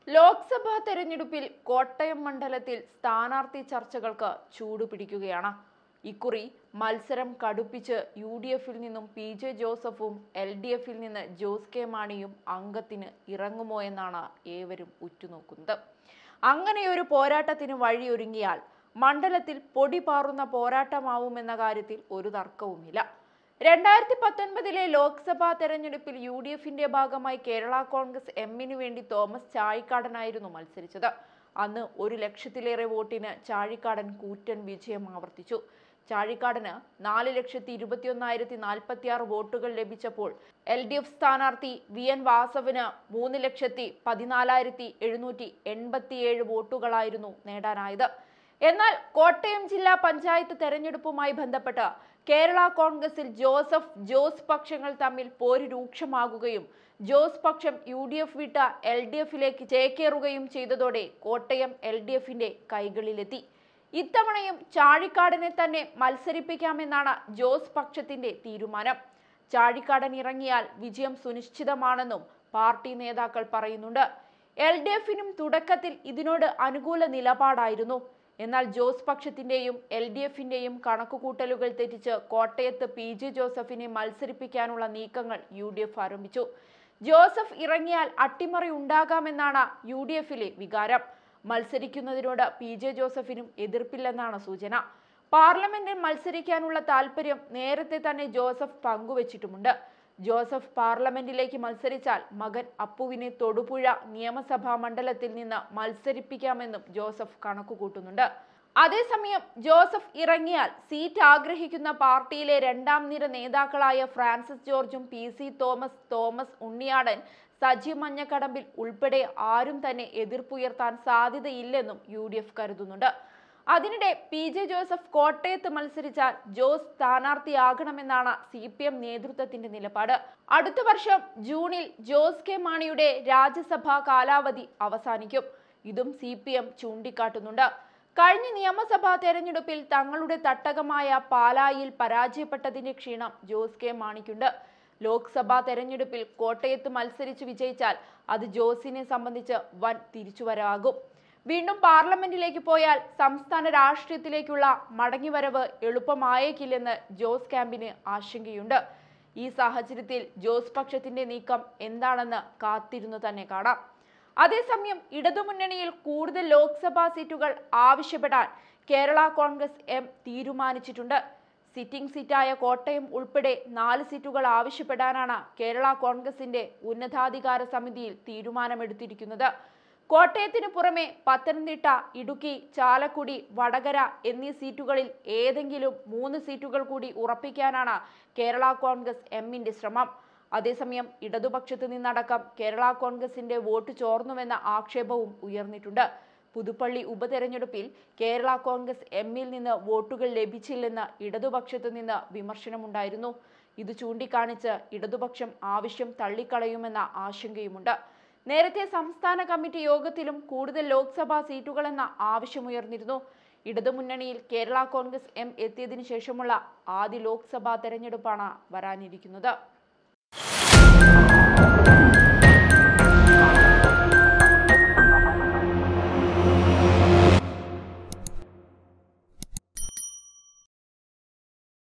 ലോക്സഭാ തെരഞ്ഞെടുപ്പിൽ കോട്ടയം മണ്ഡലത്തിൽ സ്ഥാനാർത്ഥി ചർച്ചകൾക്ക് ചൂടുപിടിക്കുകയാണ് ഇക്കുറി മത്സരം കടുപ്പിച്ച് യു ഡി എഫിൽ നിന്നും പി ജെ ജോസഫും എൽ ഡി എഫിൽ നിന്ന് ജോസ് കെ മാണിയും അംഗത്തിന് ഇറങ്ങുമോ എന്നാണ് ഏവരും ഉറ്റുനോക്കുന്നത് അങ്ങനെയൊരു പോരാട്ടത്തിന് വഴിയൊരുങ്ങിയാൽ മണ്ഡലത്തിൽ പൊടി പാറുന്ന പോരാട്ടമാവുമെന്ന കാര്യത്തിൽ ഒരു തർക്കവുമില്ല രണ്ടായിരത്തി പത്തൊൻപതിലെ ലോക്സഭാ തെരഞ്ഞെടുപ്പിൽ യു ഡി എഫിന്റെ ഭാഗമായി കേരള കോൺഗ്രസ് എമ്മിനു വേണ്ടി തോമസ് ചാഴിക്കാടനായിരുന്നു മത്സരിച്ചത് അന്ന് ഒരു ലക്ഷത്തിലേറെ വോട്ടിന് ചാഴിക്കാടൻ കൂറ്റൻ വിജയം ആവർത്തിച്ചു ചാഴിക്കാടന് നാല് ലക്ഷത്തി ഇരുപത്തിയൊന്നായിരത്തി നാൽപ്പത്തി ആറ് വോട്ടുകൾ ലഭിച്ചപ്പോൾ എൽ ഡി എഫ് സ്ഥാനാർത്ഥി വി എൻ വാസവിന് മൂന്ന് ലക്ഷത്തി പതിനാലായിരത്തി എഴുന്നൂറ്റി എൺപത്തിയേഴ് വോട്ടുകളായിരുന്നു നേടാനായത് എന്നാൽ കോട്ടയം ജില്ലാ പഞ്ചായത്ത് തെരഞ്ഞെടുപ്പുമായി ബന്ധപ്പെട്ട് കേരള കോൺഗ്രസിൽ ജോസഫ് ജോസ് പക്ഷങ്ങൾ തമ്മിൽ പോര് രൂക്ഷമാകുകയും ജോസ് പക്ഷം യു ഡി എഫ് വിട്ട എൽ ഡി എഫിലേക്ക് ചേക്കേറുകയും ചെയ്തതോടെ കോട്ടയം എൽ ഡി എഫിന്റെ കൈകളിലെത്തി ഇത്തവണയും ചാഴിക്കാടനെ തന്നെ മത്സരിപ്പിക്കാമെന്നാണ് ജോസ് പക്ഷത്തിന്റെ തീരുമാനം ചാഴിക്കാടൻ ഇറങ്ങിയാൽ വിജയം സുനിശ്ചിതമാണെന്നും പാർട്ടി നേതാക്കൾ പറയുന്നുണ്ട് എൽ ഡി എഫിനും തുടക്കത്തിൽ ഇതിനോട് അനുകൂല നിലപാടായിരുന്നു എന്നാൽ ജോസ് പക്ഷത്തിന്റെയും എൽ ഡി എഫിന്റെയും കണക്കുകൂട്ടലുകൾ തെറ്റിച്ച് കോട്ടയത്ത് പി ജെ ജോസഫിനെ മത്സരിപ്പിക്കാനുള്ള നീക്കങ്ങൾ യു ഡി എഫ് ആരംഭിച്ചു ജോസഫ് ഇറങ്ങിയാൽ അട്ടിമറി ഉണ്ടാകാമെന്നാണ് യു ഡി എഫിലെ വികാരം മത്സരിക്കുന്നതിനോട് പി ജെ ജോസഫിനും എതിർപ്പില്ലെന്നാണ് സൂചന പാർലമെന്റിൽ മത്സരിക്കാനുള്ള താല്പര്യം നേരത്തെ തന്നെ ജോസഫ് പങ്കുവച്ചിട്ടുമുണ്ട് ജോസഫ് പാർലമെന്റിലേക്ക് മത്സരിച്ചാൽ മകൻ അപ്പുവിനെ തൊടുപുഴ നിയമസഭാ മണ്ഡലത്തിൽ നിന്ന് മത്സരിപ്പിക്കാമെന്നും ജോസഫ് കണക്കുകൂട്ടുന്നുണ്ട് അതേസമയം ജോസഫ് ഇറങ്ങിയാൽ സീറ്റ് ആഗ്രഹിക്കുന്ന പാർട്ടിയിലെ രണ്ടാം നിര നേതാക്കളായ ഫ്രാൻസിസ് ജോർജും പി സി തോമസ് തോമസ് ഉണ്ണിയാടൻ സജി മഞ്ഞക്കടമ്പിൽ ഉൾപ്പെടെ ആരും തന്നെ എതിർപ്പുയർത്താൻ സാധ്യതയില്ലെന്നും യു ഡി എഫ് കരുതുന്നുണ്ട് അതിനിടെ പി ജെ ജോസഫ് കോട്ടയത്ത് മത്സരിച്ചാൽ ജോസ് സ്ഥാനാർത്ഥിയാകണമെന്നാണ് സി പി എം നേതൃത്വത്തിന്റെ നിലപാട് അടുത്ത വർഷം ജൂണിൽ ജോസ് കെ മാണിയുടെ രാജ്യസഭാ കാലാവധി അവസാനിക്കും ഇതും സി പി എം ചൂണ്ടിക്കാട്ടുന്നുണ്ട് കഴിഞ്ഞ നിയമസഭാ തെരഞ്ഞെടുപ്പിൽ തങ്ങളുടെ തട്ടകമായ പാലായിൽ പരാജയപ്പെട്ടതിന്റെ ക്ഷീണം ജോസ് കെ മാണിക്കുണ്ട് ലോക്സഭാ തെരഞ്ഞെടുപ്പിൽ കോട്ടയത്ത് മത്സരിച്ച് വിജയിച്ചാൽ അത് ജോസിനെ സംബന്ധിച്ച് വൻ തിരിച്ചുവരവാകും വീണ്ടും പാർലമെന്റിലേക്ക് പോയാൽ സംസ്ഥാന രാഷ്ട്രീയത്തിലേക്കുള്ള മടങ്ങിവരവ് എളുപ്പമായേക്കില്ലെന്ന് ജോസ് ക്യാമ്പിന് ആശങ്കയുണ്ട് ഈ സാഹചര്യത്തിൽ ജോസ് പക്ഷത്തിന്റെ നീക്കം എന്താണെന്ന് കാത്തിരുന്നു തന്നെ കാണാം അതേസമയം ഇടതുമുന്നണിയിൽ കൂടുതൽ ലോക്സഭാ സീറ്റുകൾ ആവശ്യപ്പെടാൻ കേരള കോൺഗ്രസ് എം തീരുമാനിച്ചിട്ടുണ്ട് സിറ്റിംഗ് സീറ്റായ കോട്ടയം ഉൾപ്പെടെ നാല് സീറ്റുകൾ ആവശ്യപ്പെടാനാണ് കേരള കോൺഗ്രസിന്റെ ഉന്നതാധികാര സമിതിയിൽ തീരുമാനമെടുത്തിരിക്കുന്നത് കോട്ടയത്തിന് പുറമെ പത്തനംതിട്ട ഇടുക്കി ചാലക്കുടി വടകര എന്നീ സീറ്റുകളിൽ ഏതെങ്കിലും മൂന്ന് സീറ്റുകൾ കൂടി ഉറപ്പിക്കാനാണ് കേരള കോൺഗ്രസ് എമ്മിന്റെ ശ്രമം അതേസമയം ഇടതുപക്ഷത്തു നിന്നടക്കം കേരള കോൺഗ്രസിന്റെ വോട്ട് ചോർന്നുവെന്ന ആക്ഷേപവും ഉയർന്നിട്ടുണ്ട് പുതുപ്പള്ളി ഉപതെരഞ്ഞെടുപ്പിൽ കേരള കോൺഗ്രസ് എമ്മിൽ നിന്ന് വോട്ടുകൾ ലഭിച്ചില്ലെന്ന് ഇടതുപക്ഷത്തു നിന്ന് വിമർശനമുണ്ടായിരുന്നു ഇത് ചൂണ്ടിക്കാണിച്ച് ഇടതുപക്ഷം ആവശ്യം തള്ളിക്കളയുമെന്ന ആശങ്കയുമുണ്ട് നേരത്തെ സംസ്ഥാന കമ്മിറ്റി യോഗത്തിലും കൂടുതൽ ലോക്സഭാ സീറ്റുകളെന്ന ആവശ്യമുയർന്നിരുന്നു ഇടതുമുന്നണിയിൽ കേരള കോൺഗ്രസ് എം എത്തിയതിനു ശേഷമുള്ള ആദ്യ ലോക്സഭാ തെരഞ്ഞെടുപ്പാണ് വരാനിരിക്കുന്നത്